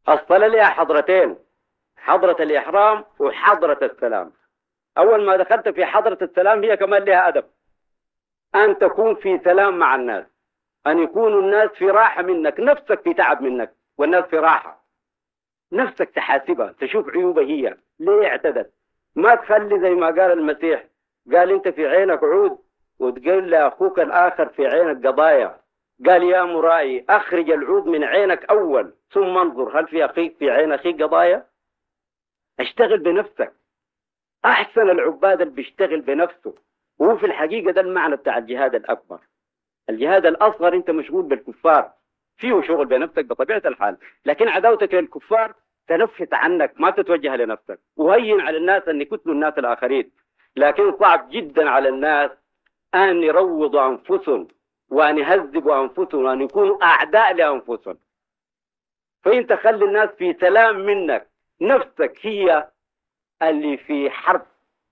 الصلاة لها حضرتين حضرة الإحرام وحضرة السلام أول ما دخلت في حضرة السلام هي كمان لها أدب أن تكون في سلام مع الناس أن يكونوا الناس في راحة منك نفسك في تعب منك والناس في راحة نفسك تحاسبها تشوف عيوبها هي ليه اعتدت ما تخلي زي ما قال المسيح قال انت في عينك عود وتقول لاخوك الاخر في عينك قضايا قال يا مرائي اخرج العود من عينك اول ثم انظر هل في اخيك في عين اخيك قضايا اشتغل بنفسك احسن العباد اللي بيشتغل بنفسه وهو في الحقيقه ده المعنى بتاع الجهاد الاكبر الجهاد الاصغر انت مشغول بالكفار فيه شغل بنفسك بطبيعه الحال لكن عداوتك للكفار تنفس عنك ما تتوجه لنفسك وهين على الناس ان يقتلوا الناس الاخرين لكن صعب جدا على الناس ان يروضوا انفسهم وان يهذبوا انفسهم وان يكونوا اعداء لانفسهم فانت خلي الناس في سلام منك نفسك هي اللي في حرب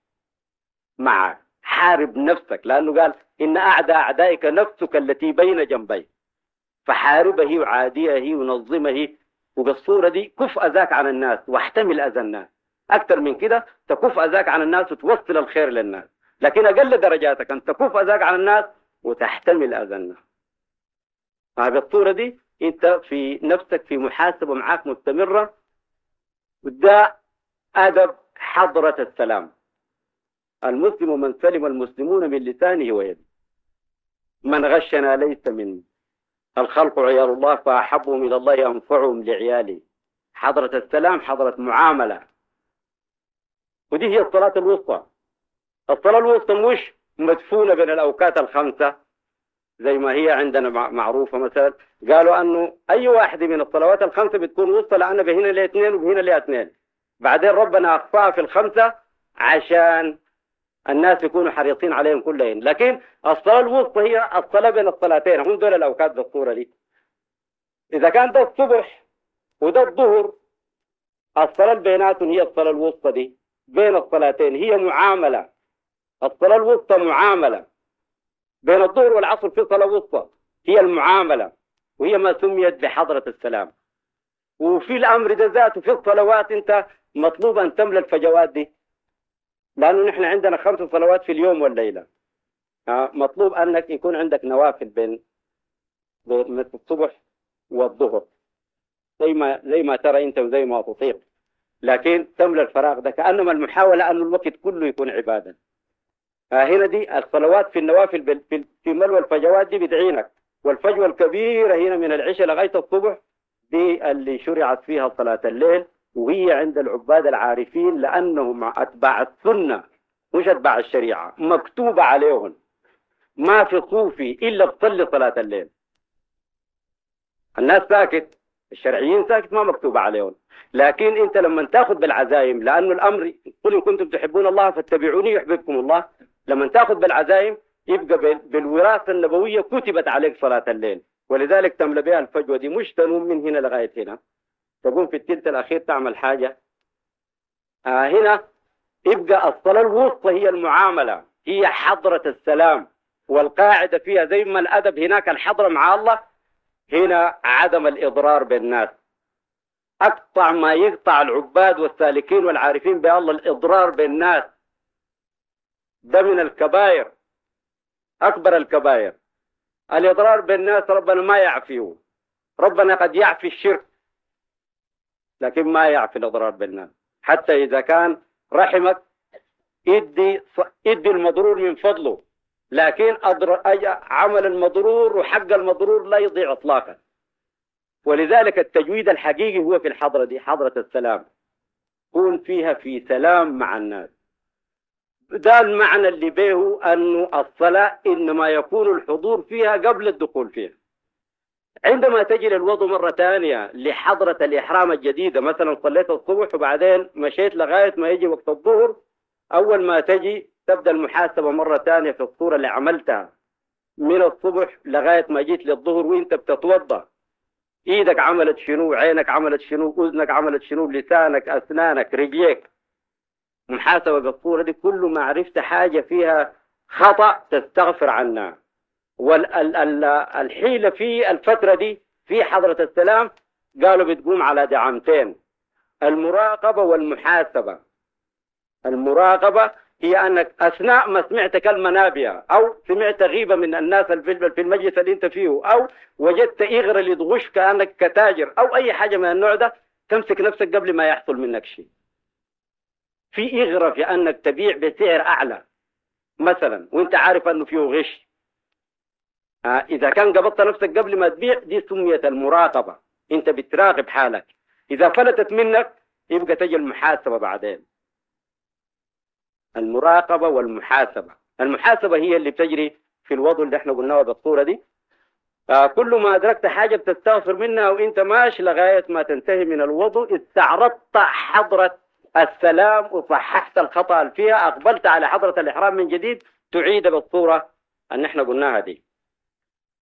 معك حارب نفسك لانه قال ان اعدى اعدائك نفسك التي بين جنبيك فحاربه وعاديه ونظمه وبالصورة دي كف أذاك عن الناس واحتمل أذى الناس أكثر من كده تكف أذاك عن الناس وتوصل الخير للناس لكن أقل درجاتك أن تكف أذاك عن الناس وتحتمل أذى الناس بالصورة دي أنت في نفسك في محاسبة معاك مستمرة وده أدب حضرة السلام المسلم من سلم المسلمون من لسانه ويده من غشنا ليس مني الخلق عيال الله فأحبهم إلى الله أنفعهم لعيالي حضرة السلام حضرة معاملة ودي هي الصلاة الوسطى الصلاة الوسطى مش مدفونة بين الأوقات الخمسة زي ما هي عندنا معروفة مثلا قالوا أنه أي واحدة من الصلوات الخمسة بتكون وسطى لأن بهنا لها اثنين وبهنا لها اثنين بعدين ربنا أخفاها في الخمسة عشان الناس يكونوا حريصين عليهم كلهم لكن الصلاة الوسطى هي الصلاة بين الصلاتين هم دول الأوقات بالصورة دي إذا كان ده الصبح وده الظهر الصلاة بيناتهم هي الصلاة الوسطى دي بين الصلاتين هي معاملة الصلاة الوسطى معاملة بين الظهر والعصر في صلاة وسطى هي المعاملة وهي ما سميت بحضرة السلام وفي الأمر ده ذاته في الصلوات أنت مطلوب أن تملى الفجوات دي لأنه نحن عندنا خمس صلوات في اليوم والليلة آه، مطلوب أنك يكون عندك نوافل بين مثل الصبح والظهر زي ما زي ما ترى أنت وزي ما تطيق لكن تملى الفراغ ده كأنما المحاولة أن الوقت كله يكون عبادة آه، هنا دي الصلوات في النوافل في ملوى الفجوات دي بدعينك والفجوة الكبيرة هنا من العشاء لغاية الصبح دي اللي شرعت فيها صلاة الليل وهي عند العباد العارفين لأنهم أتباع السنة مش أتباع الشريعة مكتوبة عليهم ما في صوفي إلا تصلي صلاة الليل الناس ساكت الشرعيين ساكت ما مكتوبة عليهم لكن أنت لما تاخذ بالعزايم لأنه الأمر قل إن كنتم تحبون الله فاتبعوني يحببكم الله لما تاخذ بالعزايم يبقى بالوراثة النبوية كتبت عليك صلاة الليل ولذلك تملى بها الفجوة دي مش تنوم من هنا لغاية هنا تقوم في الثلث الأخير تعمل حاجة آه هنا يبقى الصلاة الوسطى هي المعاملة هي حضرة السلام والقاعدة فيها زي ما الأدب هناك الحضرة مع الله هنا عدم الإضرار بالناس أقطع ما يقطع العباد والسالكين والعارفين بالله الإضرار بالناس ده من الكبائر أكبر الكبائر الإضرار بالناس ربنا ما يعفيه ربنا قد يعفي الشرك لكن ما يعفي الأضرار بالناس حتى إذا كان رحمك ادي ادي المضرور من فضله لكن عمل المضرور وحق المضرور لا يضيع اطلاقا ولذلك التجويد الحقيقي هو في الحضره دي حضره السلام كون فيها في سلام مع الناس ده المعنى اللي به أنه الصلاة إنما يكون الحضور فيها قبل الدخول فيها عندما تجي للوضوء مرة ثانية لحضرة الإحرام الجديدة مثلا صليت الصبح وبعدين مشيت لغاية ما يجي وقت الظهر أول ما تجي تبدأ المحاسبة مرة ثانية في الصورة اللي عملتها من الصبح لغاية ما جيت للظهر وانت بتتوضا ايدك عملت شنو عينك عملت شنو اذنك عملت شنو لسانك اسنانك رجليك محاسبة بالصورة دي كل ما عرفت حاجة فيها خطأ تستغفر عنها والحيلة في الفترة دي في حضرة السلام قالوا بتقوم على دعامتين المراقبة والمحاسبة المراقبة هي أنك أثناء ما سمعت كلمة نابية أو سمعت غيبة من الناس في المجلس اللي أنت فيه أو وجدت إغرة اللي تغش كأنك كتاجر أو أي حاجة من النوع ده تمسك نفسك قبل ما يحصل منك شيء في إغرة في أنك تبيع بسعر أعلى مثلا وأنت عارف أنه فيه غش آه إذا كان قبضت نفسك قبل ما تبيع دي سميت المراقبة أنت بتراقب حالك إذا فلتت منك يبقى تجي المحاسبة بعدين المراقبة والمحاسبة المحاسبة هي اللي بتجري في الوضع اللي احنا قلناه بالصورة دي آه كل ما أدركت حاجة بتستغفر منها وإنت ماشي لغاية ما تنتهي من الوضوء استعرضت حضرة السلام وصححت الخطأ فيها أقبلت على حضرة الإحرام من جديد تعيد بالصورة اللي احنا قلناها دي